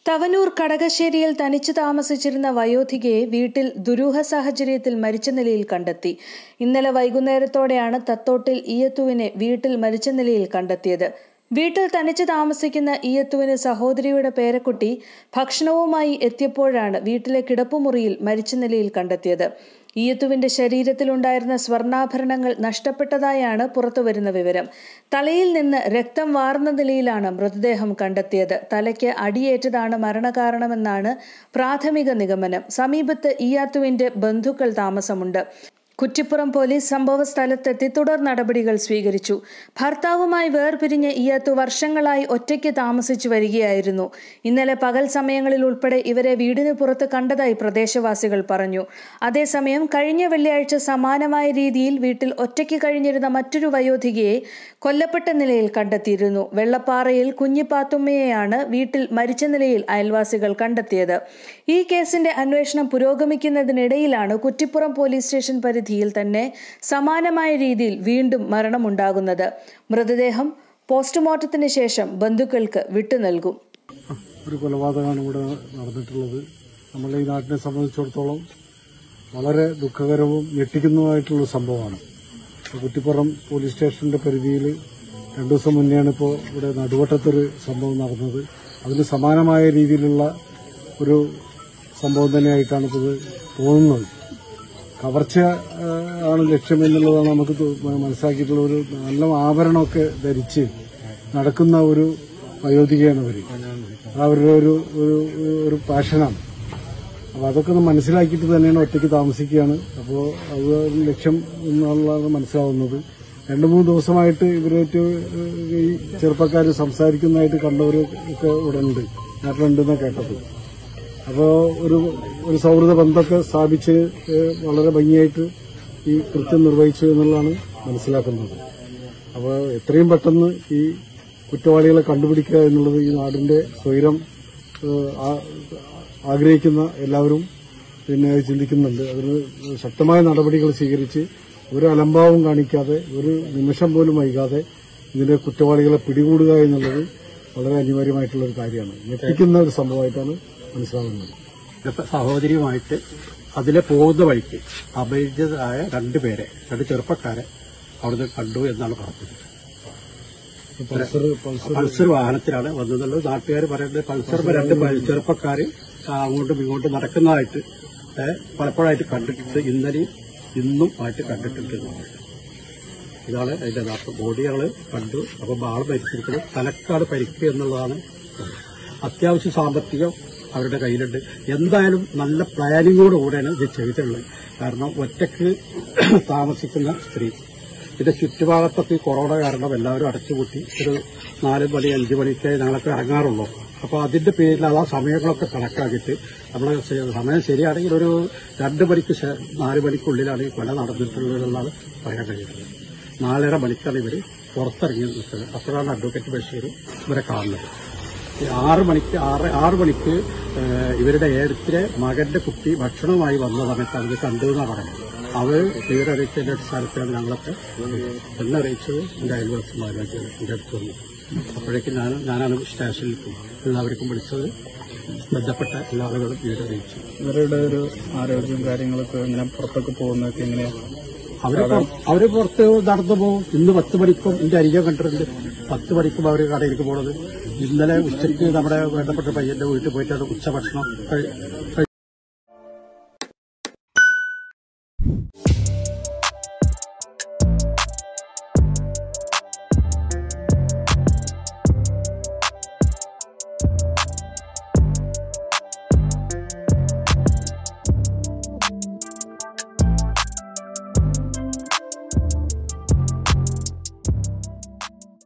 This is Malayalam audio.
തവനൂർ കടകശ്ശേരിയിൽ തനിച്ചു താമസിച്ചിരുന്ന വയോധികയെ വീട്ടിൽ ദുരൂഹ സാഹചര്യത്തിൽ മരിച്ച നിലയിൽ കണ്ടെത്തി ഇന്നലെ വൈകുന്നേരത്തോടെയാണ് തത്തോട്ടിൽ ഈയത്തുവിനെ വീട്ടിൽ മരിച്ച നിലയിൽ കണ്ടെത്തിയത് വീട്ടിൽ തനിച്ച് താമസിക്കുന്ന ഈയത്തുവിന് സഹോദരിയുടെ പേരക്കുട്ടി ഭക്ഷണവുമായി എത്തിയപ്പോഴാണ് വീട്ടിലെ കിടപ്പുമുറിയിൽ മരിച്ച നിലയിൽ കണ്ടെത്തിയത് ഈയത്തുവിന്റെ ശരീരത്തിലുണ്ടായിരുന്ന സ്വർണ്ണാഭരണങ്ങൾ നഷ്ടപ്പെട്ടതായാണ് പുറത്തുവരുന്ന വിവരം തലയിൽ നിന്ന് രക്തം വാർന്ന നിലയിലാണ് മൃതദേഹം കണ്ടെത്തിയത് തലയ്ക്ക് അടിയേറ്റതാണ് മരണകാരണമെന്നാണ് പ്രാഥമിക നിഗമനം സമീപത്ത് ഈയാത്തുവിന്റെ ബന്ധുക്കൾ താമസമുണ്ട് കുറ്റിപ്പുറം പോലീസ് സംഭവ സ്ഥലത്തെത്തി തുടർ നടപടികൾ സ്വീകരിച്ചു ഭർത്താവുമായി വേർപിരിഞ്ഞ ഇയാത്തു വർഷങ്ങളായി ഒറ്റയ്ക്ക് താമസിച്ചു വരികയായിരുന്നു ഇന്നലെ പകൽ സമയങ്ങളിൽ ഉൾപ്പെടെ ഇവരെ വീടിന് പുറത്ത് കണ്ടതായി പ്രദേശവാസികൾ പറഞ്ഞു അതേസമയം കഴിഞ്ഞ വെള്ളിയാഴ്ച സമാനമായ രീതിയിൽ വീട്ടിൽ ഒറ്റയ്ക്ക് കഴിഞ്ഞിരുന്ന മറ്റൊരു വയോധികയെ കൊല്ലപ്പെട്ട നിലയിൽ കണ്ടെത്തിയിരുന്നു വെള്ളപ്പാറയിൽ കുഞ്ഞിപ്പാത്തുമ്മയെയാണ് വീട്ടിൽ മരിച്ച നിലയിൽ അയൽവാസികൾ കണ്ടെത്തിയത് ഈ കേസിന്റെ അന്വേഷണം പുരോഗമിക്കുന്നതിനിടയിലാണ് കുറ്റിപ്പുറം പോലീസ് സ്റ്റേഷൻ പരിധിയിൽ തന്നെ സമാനമായ രീതിയിൽ വീണ്ടും മരണമുണ്ടാകുന്നത് മൃതദേഹം പോസ്റ്റ്മോർട്ടത്തിന് ശേഷം ബന്ധുക്കൾക്ക് വിട്ടു നൽകും ഒരു കൊലപാതകമാണ് ഇവിടെ നടന്നിട്ടുള്ളത് നമ്മളെ ഈ നാട്ടിനെ സംബന്ധിച്ചിടത്തോളം വളരെ ദുഃഖകരവും ഞെട്ടിക്കുന്നതുമായിട്ടുള്ള സംഭവമാണ് ഇപ്പോൾ കുറ്റിപ്പുറം പോലീസ് സ്റ്റേഷന്റെ പരിധിയിൽ രണ്ടു ദിവസം മുന്നെയാണ് ഇപ്പോൾ ഇവിടെ നടുവട്ടത്തൊരു സംഭവം നടന്നത് അതിന് സമാനമായ രീതിയിലുള്ള ഒരു സംഭവം തന്നെയായിട്ടാണ് ഇപ്പോൾ ഇത് തോന്നുന്നത് കവർച്ച ആ, ആണ് ലക്ഷ്യം എന്നുള്ളതാണ് നമുക്ക് തോ- മനസ്സിലാക്കിയിട്ടുള്ള ഒരു നല്ല ആഭരണമൊക്കെ ധരിച്ച് നടക്കുന്ന ഒരു വയോധികയാണ് അവർ അവരുടെ ഒരു ഒരു ഒരു പാഷനാണ് അപ്പൊ അതൊക്കെ ഒന്ന് മനസ്സിലാക്കിയിട്ട് തന്നെയാണ് ഒറ്റയ്ക്ക് താമസിക്കുകയാണ് അപ്പോൾ അത് ഒരു ലക്ഷ്യം എന്നുള്ളതാണ് മനസ്സിലാവുന്നത് രണ്ടു മൂന്ന് ദിവസമായിട്ട് ഇവരായിട്ട് ഈ ചെറുപ്പക്കാർ സംസാരിക്കുന്നതായിട്ട് കണ്ടവർ ഒക്കെ ഇവിടെ ഉണ്ട് നാട്ടിലുണ്ടെന്നാണ് കേട്ടത് അപ്പോൾ ഒരു ഒരു സൗഹൃദ ബന്ധമൊക്കെ സ്ഥാപിച്ച് ഏഹ്, വളരെ ഭംഗിയായിട്ട് ഈ കൃത്യം നിർവഹിച്ചു എന്നുള്ളതാണ് മനസ്സിലാക്കുന്നത് അപ്പോൾ എത്രയും പെട്ടെന്ന് ഈ കുറ്റവാളികളെ കണ്ടുപിടിക്കുക എന്നുള്ളത് ഈ നാടിന്റെ സ്വൈരം ഏഹ്, ആ- ആഗ്രഹിക്കുന്ന എല്ലാവരും പിന്നെ ചിന്തിക്കുന്നുണ്ട് അതിന് ശക്തമായ നടപടികൾ സ്വീകരിച്ച് ഒരു അലംഭാവം കാണിക്കാതെ ഒരു നിമിഷം പോലും വൈകാതെ ഇതിന്റെ കുറ്റവാളികളെ പിടികൂടുക എന്നുള്ളത് വളരെ അനിവാര്യമായിട്ടുള്ള ഒരു കാര്യമാണ് ഞെട്ടിക്കുന്ന ഒരു സംഭവമായിട്ടാണ് മനസ്സിലാകുന്നത് ഇപ്പൊ സഹോദരിയുമായിട്ട് അതിലെ പോകുന്ന വഴിക്ക് അപരിചിതരായ രണ്ടുപേരെ രണ്ട് ചെറുപ്പക്കാരെ അവിടുന്ന് കണ്ടു എന്നാണ് പറഞ്ഞത് പൾസർ പൾസർ പൾസർ വാഹനത്തിലാണ് വന്നതെന്നുള്ളത് നാട്ടുകാർ പറയുന്നത് പൾസറിന്റെ രണ്ട് പ- ചെറുപ്പക്കാര് അങ്ങോട്ടും ഇങ്ങോട്ടും നടക്കുന്നതായിട്ട് ഏ, പലപ്പോഴായിട്ട് കണ്ടിട്ടുണ്ട് ഇന്നലെയും ഇന്നും ആയിട്ട് കണ്ടിട്ടുണ്ട് എന്നുള്ളത്. ഇതാണ് അതിന്റെ യഥാർത്ഥ ബോഡി ഞങ്ങള് കണ്ടു അപ്പൊ ആള് മരിച്ചിരിക്കുന്നത് തലക്കാട് പരിക്ക് എന്നുള്ളതാണ് അത്യാവശ്യം സാമ്പത്തികം അവരുടെ കയ്യിലുണ്ട് എന്തായാലും നല്ല പ്ലാനിങ്ങോടുകൂടെയാണ് ഇത് ചെയ്തിട്ടുള്ളത് കാരണം ഒറ്റയ്ക്ക് താമസിക്കുന്ന സ്ത്രീ ഇതിന്റെ ചുറ്റുഭാഗത്തൊക്കെ ഈ കൊറോണ കാരണം എല്ലാവരും അടച്ചുപൂട്ടി ഒരു നാല് മണി അഞ്ച് മണിക്ക് ഞങ്ങളൊക്കെ ഇറങ്ങാറുള്ളൂ അപ്പോൾ അതിന്റെ പേരിൽ അത് ആ സമയങ്ങളൊക്കെ കണക്കാക്കിയിട്ട് നമ്മൾ സമയം ശരിയാണെങ്കിൽ ഒരു രണ്ട് മണിക്ക് ശേ- നാല് മണിക്കുള്ളിലാണ് ഈ കൊല നടന്നിട്ടുള്ളതെന്നാണ് പറയാൻ കഴിയുന്നത് നാലര മണിക്കാണ് ഇവർ പുറത്തിറങ്ങി നിൽക്കുന്നത് അപ്പോഴാണ് അഡ്വക്കേറ്റ് ബഷീർ ഇവരെ കാണുന്നത് ഈ ആറ് മണിക്ക് ആറ് ആറ് മണിക്ക് ഏഹ്, ഇവരുടെ ഏഴത്തിലെ മകന്റെ കുട്ടി ഭക്ഷണവുമായി വന്ന സമയത്ത് അവർ കണ്ടു എന്നാണ് പറയുന്നത് അവർ വിവരറിയിച്ചതിന്റെ അടിസ്ഥാനത്തിലാണ് ഞങ്ങളൊക്കെ എന്നെ അറിയിച്ചത് എന്റെ അയൽവാസിമാരാണ് എന്റെ അടുത്ത് വന്നു അപ്പോഴേക്കും ഞാൻ ഞാനാണ് സ്റ്റേഷനിൽ എല്ലാവർക്കും വിളിച്ചത് ബന്ധപ്പെട്ട എല്ലാ ആളുകളും വിവരറിയിച്ചു ഇവരുടെ ഒരു ആരോഗ്യവും കാര്യങ്ങളൊക്കെ ഇങ്ങനെ പുറത്തൊക്കെ പോകുന്നതൊക്കെ എങ്ങനെയാ അവര് പുറ- അവര് പുറത്ത് നടന്നു പോകും ഇന്ന് പത്ത് മണിക്കും എന്റെ അരികെ കണ്ടിട്ടുണ്ട് പത്ത് മണിക്കും അവര് കടയിലേക്ക് പോണത് ഇന്നലെ ഉച്ചയ്ക്ക് നമ്മുടെ വേണ്ടപ്പെട്ട പയ്യന്റെ വീട്ടിൽ പോയിട്ടാണ് ഉച്ചഭക്ഷണം കഴി-